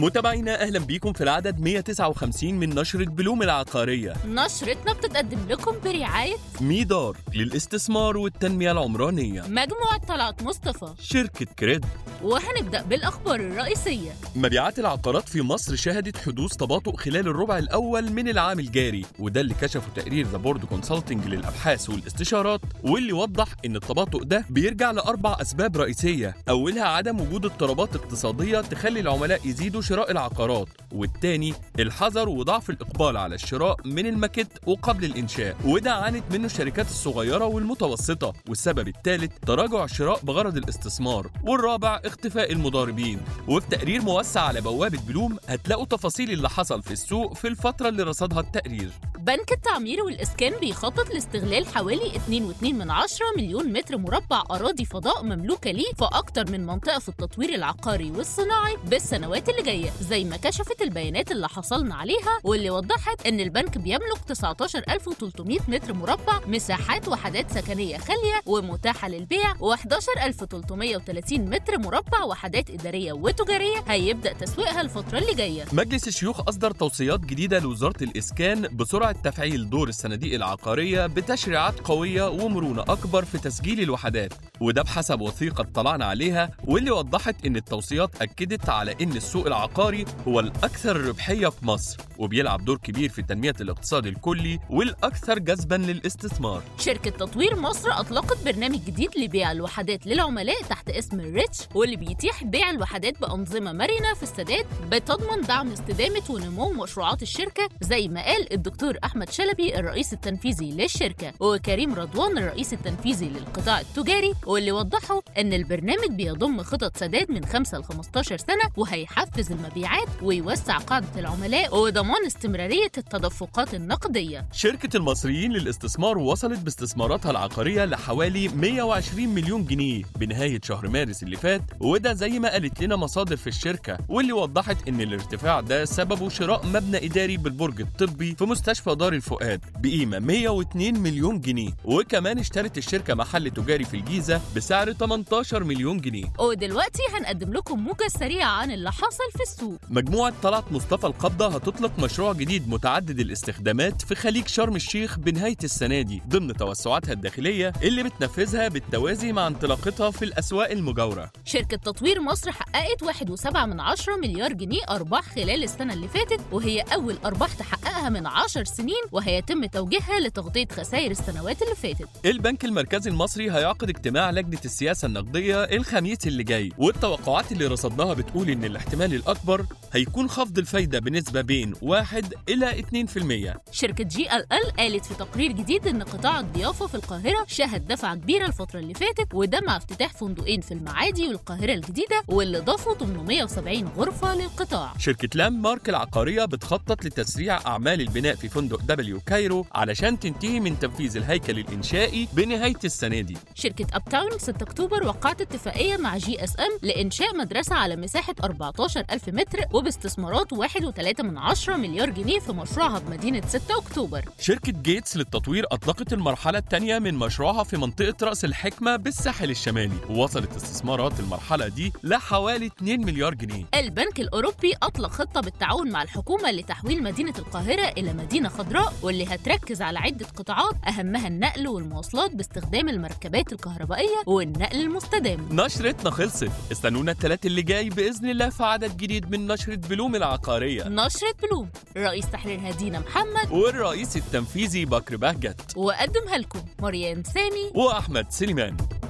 متابعينا اهلا بيكم في العدد 159 من نشرة بلوم العقارية نشرتنا بتتقدم لكم برعاية ميدار للاستثمار والتنمية العمرانية مجموعة طلعت مصطفى شركة كريد وهنبدأ بالأخبار الرئيسية مبيعات العقارات في مصر شهدت حدوث تباطؤ خلال الربع الأول من العام الجاري وده اللي كشفه تقرير ذا بورد كونسلتنج للأبحاث والاستشارات واللي وضح إن التباطؤ ده بيرجع لأربع أسباب رئيسية أولها عدم وجود اضطرابات اقتصادية تخلي العملاء يزيدوا شراء العقارات والتاني الحذر وضعف الإقبال على الشراء من المكت وقبل الإنشاء وده عانت منه الشركات الصغيرة والمتوسطة والسبب الثالث تراجع الشراء بغرض الاستثمار والرابع اختفاء المضاربين وفي تقرير موسع على بوابة بلوم هتلاقوا تفاصيل اللي حصل في السوق في الفترة اللي رصدها التقرير بنك التعمير والإسكان بيخطط لاستغلال حوالي 2.2 من عشرة مليون متر مربع أراضي فضاء مملوكة ليه في أكتر من منطقة في التطوير العقاري والصناعي بالسنوات اللي جاية زي ما كشفت البيانات اللي حصلنا عليها واللي وضحت إن البنك بيملك 19300 متر مربع مساحات وحدات سكنية خالية ومتاحة للبيع و11330 متر مربع وحدات إدارية وتجارية هيبدأ تسويقها الفترة اللي جاية مجلس الشيوخ أصدر توصيات جديدة لوزارة الإسكان بسرعة تفعيل دور الصناديق العقارية بتشريعات قوية ومرونة أكبر في تسجيل الوحدات وده بحسب وثيقة طلعنا عليها واللي وضحت إن التوصيات أكدت على إن السوق العقاري هو الأكثر ربحية في مصر وبيلعب دور كبير في تنمية الاقتصاد الكلي والأكثر جذبا للاستثمار شركة تطوير مصر أطلقت برنامج جديد لبيع الوحدات للعملاء تحت اسم الريتش واللي بيتيح بيع الوحدات بأنظمة مرنة في السداد بتضمن دعم استدامة ونمو مشروعات الشركة زي ما قال الدكتور أحمد شلبي الرئيس التنفيذي للشركة وكريم رضوان الرئيس التنفيذي للقطاع التجاري واللي وضحوا إن البرنامج بيضم خطط سداد من 5 ل 15 سنة وهيحفز المبيعات ويوسع قاعدة العملاء وضمان استمرارية التدفقات النقدية شركة المصريين للاستثمار وصلت باستثماراتها العقارية لحوالي 120 مليون جنيه بنهاية شهر مارس اللي فات وده زي ما قالت لنا مصادر في الشركة واللي وضحت إن الارتفاع ده سببه شراء مبنى إداري بالبرج الطبي في مستشفى دار الفؤاد بقيمة 102 مليون جنيه وكمان اشترت الشركة محل تجاري في الجيزة بسعر 18 مليون جنيه ودلوقتي هنقدم لكم موجة سريعة عن اللي حصل في السوق مجموعة طلعت مصطفى القبضة هتطلق مشروع جديد متعدد الاستخدامات في خليج شرم الشيخ بنهاية السنة دي ضمن توسعاتها الداخلية اللي بتنفذها بالتوازي مع انطلاقتها في الأسواق المجاورة شركة تطوير مصر حققت 1.7 من عشرة مليار جنيه أرباح خلال السنة اللي فاتت وهي أول أرباح تحققها من 10 سنين وهيتم توجيهها لتغطية خسائر السنوات اللي فاتت البنك المركزي المصري هيعقد اجتماع لجنة السياسة النقدية الخميس اللي جاي والتوقعات اللي رصدناها بتقول إن الاحتمال الأكبر هيكون خفض الفايدة بنسبة بين 1 إلى 2% شركة جي ال ال قالت في تقرير جديد إن قطاع الضيافة في القاهرة شهد دفعة كبيرة الفترة اللي فاتت وده مع افتتاح فندقين في المعادي والقاهرة الجديدة واللي ضافوا 870 غرفة للقطاع شركة لام مارك العقارية بتخطط لتسريع أعمال البناء في فندق دبليو كايرو علشان تنتهي من تنفيذ الهيكل الإنشائي بنهاية السنة دي شركة أب تاون 6 أكتوبر وقعت اتفاقية مع جي اس ام لإنشاء مدرسة على مساحة 14 ألف متر وباستثمارات 1.3 من عشرة مليار جنيه في مشروعها بمدينة 6 أكتوبر شركة جيتس للتطوير أطلقت المرحلة الثانية من مشروعها في منطقة رأس الحكمة بالساحل الشمالي ووصلت استثمارات المرحلة دي لحوالي 2 مليار جنيه البنك الأوروبي أطلق خطة بالتعاون مع الحكومة لتحويل مدينة القاهرة إلى مدينة خضراء واللي هتركز على عدة قطاعات أهمها النقل والمواصلات باستخدام المركبات الكهربائية والنقل المستدام نشرتنا خلصت استنونا الثلاث اللي جاي بإذن الله في عدد جديد من نشرة بلوم العقارية نشرة بلوم رئيس تحرير هدينا محمد والرئيس التنفيذي بكر بهجت وقدمها لكم مريم سامي وأحمد سليمان